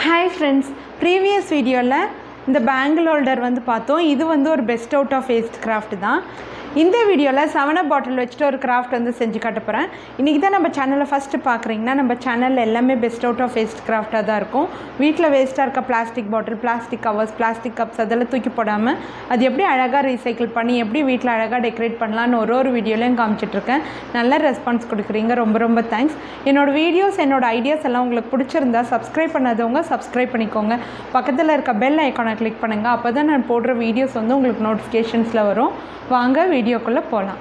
hi friends previous வீடியோவில் இந்த bangle holder வந்து பார்த்தோம் இது வந்து ஒரு best out of waste craft தான் இந்த வீடியோவில் செவனப் பாட்டில் வச்சுட்டு ஒரு கிராஃப்ட் வந்து செஞ்சு காட்ட போகிறேன் இன்றைக்கி தான் நம்ம சேனலை ஃபஸ்ட்டு பார்க்குறீங்கன்னா நம்ம சேனலில் எல்லாமே பெஸ்ட் அவுட் ஆஃப் வேஸ்ட் கிராஃப்டாக தான் இருக்கும் வீட்டில் வேஸ்ட்டாக இருக்க plastic bottle plastic covers plastic cups அதெல்லாம் தூக்கி போடாமல் அது எப்படி அழகாக ரீசைக்கிள் பண்ணி எப்படி வீட்டில் அழகாக டெக்கரேட் பண்ணலான்னு ஒரு ஒரு வீடியோலையும் காமிச்சிட்ருக்கேன் நல்ல ரெஸ்பான்ஸ் கொடுக்குறீங்க ரொம்ப ரொம்ப தேங்க்ஸ் என்னோடய வீடியோஸ் என்னோட ஐடியாஸ் எல்லாம் உங்களுக்கு பிடிச்சிருந்தா சப்ஸ்கிரைப் பண்ணாதவங்க சப்ஸ்கிரைப் பண்ணிக்கோங்க பக்கத்தில் இருக்க பெல் ஐக்கானை கிளிக் பண்ணுங்கள் அப்போ தான் நான் போடுற வீடியோஸ் வந்து உங்களுக்கு நோட்டிஃபிகேஷன்ஸில் வரும் வாங்க வீடியோக்குள்ளே போகலாம்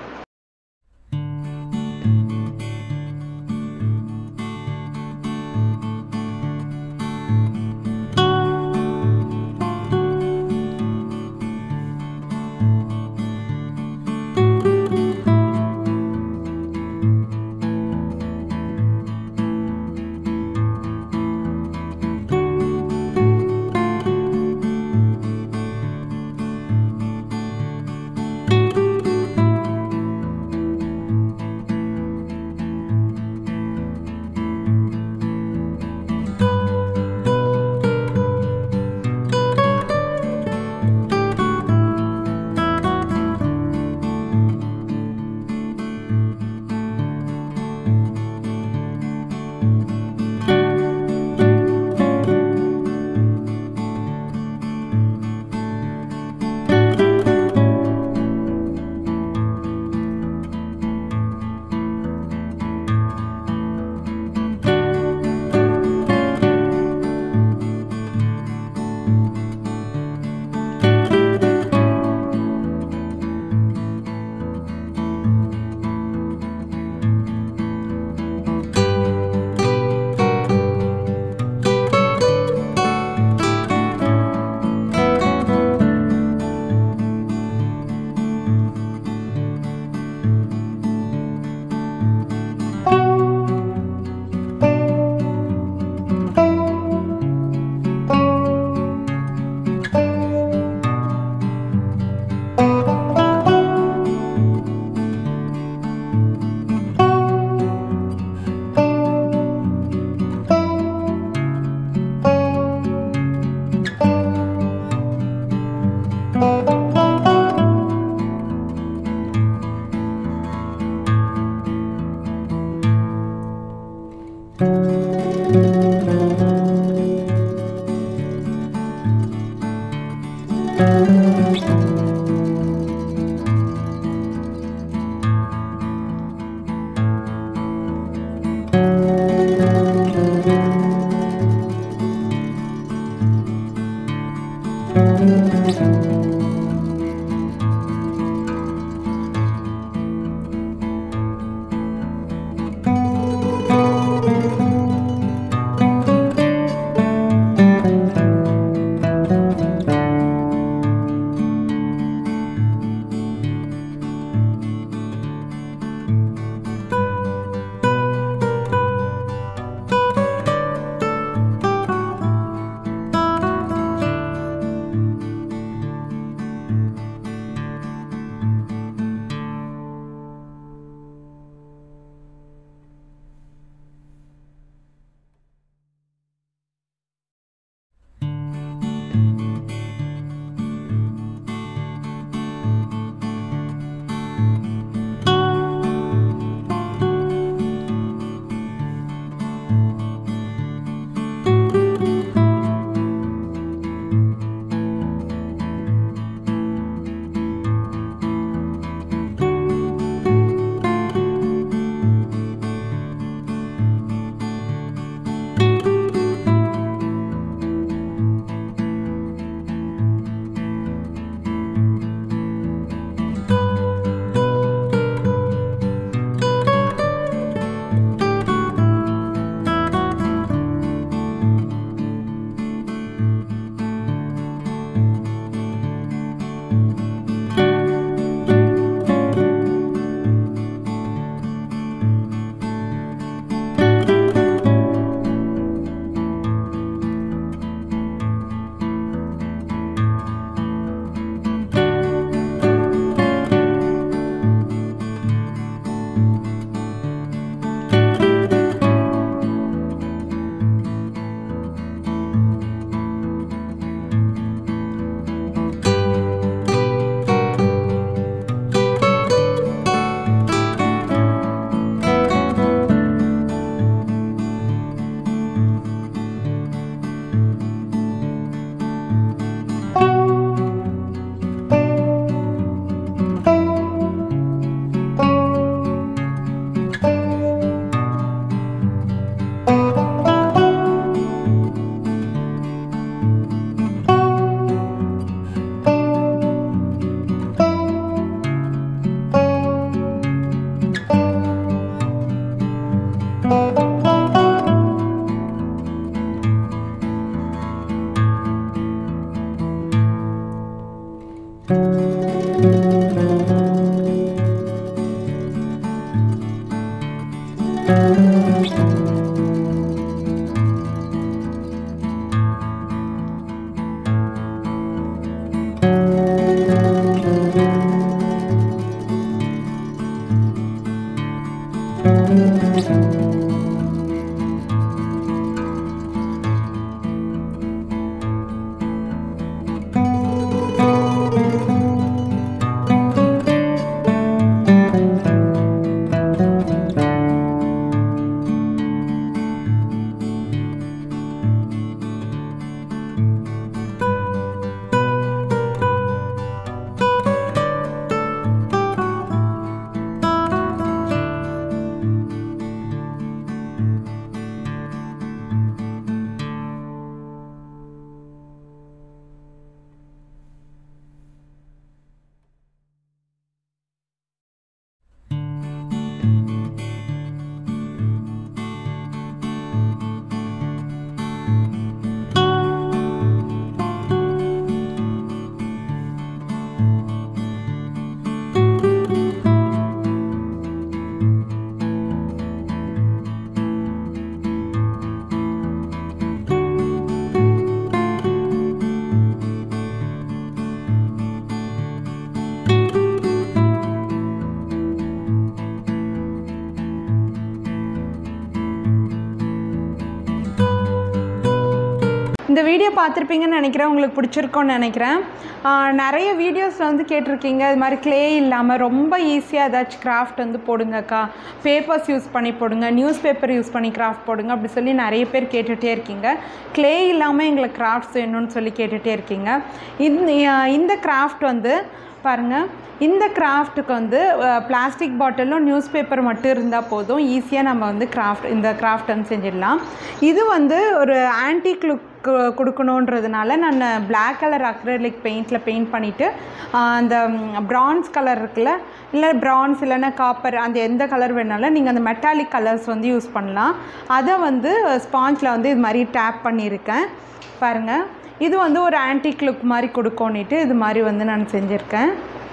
இந்த வீடியோ பார்த்துருப்பீங்கன்னு நினைக்கிறேன் உங்களுக்கு பிடிச்சிருக்கோன்னு நினைக்கிறேன் ஆஹ் நிறைய வீடியோஸில் வந்து கேட்டிருக்கீங்க இது மாதிரி க்ளே இல்லாமல் ரொம்ப ஈஸியாக ஏதாச்சும் கிராஃப்ட் வந்து போடுங்கக்கா பேப்பர்ஸ் யூஸ் பண்ணி போடுங்க நியூஸ் பேப்பர் யூஸ் பண்ணி கிராஃப்ட் போடுங்க அப்படி சொல்லி நிறைய பேர் கேட்டுகிட்டே இருக்கீங்க க்ளே இல்லாமல் எங்களுக்கு கிராஃப்ட்ஸ் வேணும்னு சொல்லி கேட்டுகிட்டே இருக்கீங்க இந்த இந்த கிராஃப்ட் வந்து பாருங்கள் இந்த கிராஃப்ட்டுக்கு வந்து பிளாஸ்டிக் பாட்டிலும் நியூஸ் பேப்பர் மட்டும் இருந்தால் போதும் ஈஸியாக நம்ம வந்து கிராஃப்ட் இந்த கிராஃப்ட் வந்து செஞ்சிடலாம் இது வந்து ஒரு ஆன்டிக் லுக் கொடுக்கணுன்றதுனால நான் Black கலர் அக்ரலிக் பெயிண்டில் பெயிண்ட் பண்ணிவிட்டு அந்த ப்ரான்ஸ் கலர் இருக்குல்ல இல்லை ப்ரான்ஸ் இல்லைன்னா காப்பர் அந்த எந்த கலர் வேணாலும் நீங்கள் அந்த மெட்டாலிக் கலர்ஸ் வந்து யூஸ் பண்ணலாம் அதை வந்து ஸ்பாஞ்சில் வந்து இது மாதிரி டேப் பண்ணியிருக்கேன் பாருங்கள் இது வந்து ஒரு ஆன்டிக் லுக் மாதிரி கொடுக்கோன்னிட்டு இது மாதிரி வந்து நான் செஞ்சுருக்கேன்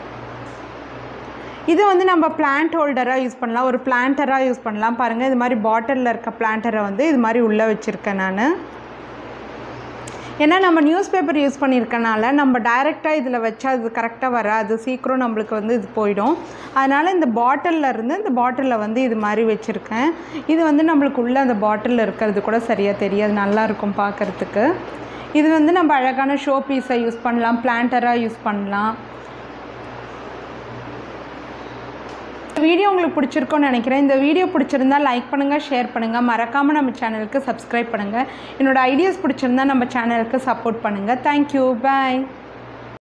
இது வந்து நம்ம பிளான்ட் ஹோல்டராக யூஸ் பண்ணலாம் ஒரு பிளான்டராக யூஸ் பண்ணலாம் பாருங்கள் இது மாதிரி பாட்டிலில் இருக்க பிளான்டரை வந்து இது மாதிரி உள்ளே வச்சுருக்கேன் நான் ஏன்னா நம்ம நியூஸ் பேப்பர் யூஸ் பண்ணியிருக்கனால நம்ம டைரெக்டாக இதில் வச்சா அது கரெக்டாக வராது சீக்கிரம் நம்மளுக்கு வந்து இது போயிடும் அதனால் இந்த பாட்டிலில் இருந்து இந்த பாட்டிலில் வந்து இது மாதிரி வச்சுருக்கேன் இது வந்து நம்மளுக்கு உள்ளே அந்த பாட்டிலில் இருக்கிறது கூட சரியாக தெரியாது நல்லா இருக்கும் பார்க்குறதுக்கு இது வந்து நம்ம அழகான ஷோ பீஸை யூஸ் பண்ணலாம் பிளான்டராக யூஸ் பண்ணலாம் வீடியோ உங்களுக்கு பிடிச்சிருக்கோன்னு நினைக்கிறேன் இந்த வீடியோ பிடிச்சிருந்தா லைக் பண்ணுங்கள் ஷேர் பண்ணுங்கள் மறக்காமல் நம்ம சேனலுக்கு சப்ஸ்கிரைப் பண்ணுங்கள் என்னோடய ஐடியாஸ் பிடிச்சிருந்தா நம்ம சேனலுக்கு சப்போர்ட் பண்ணுங்கள் தேங்க்யூ பாய்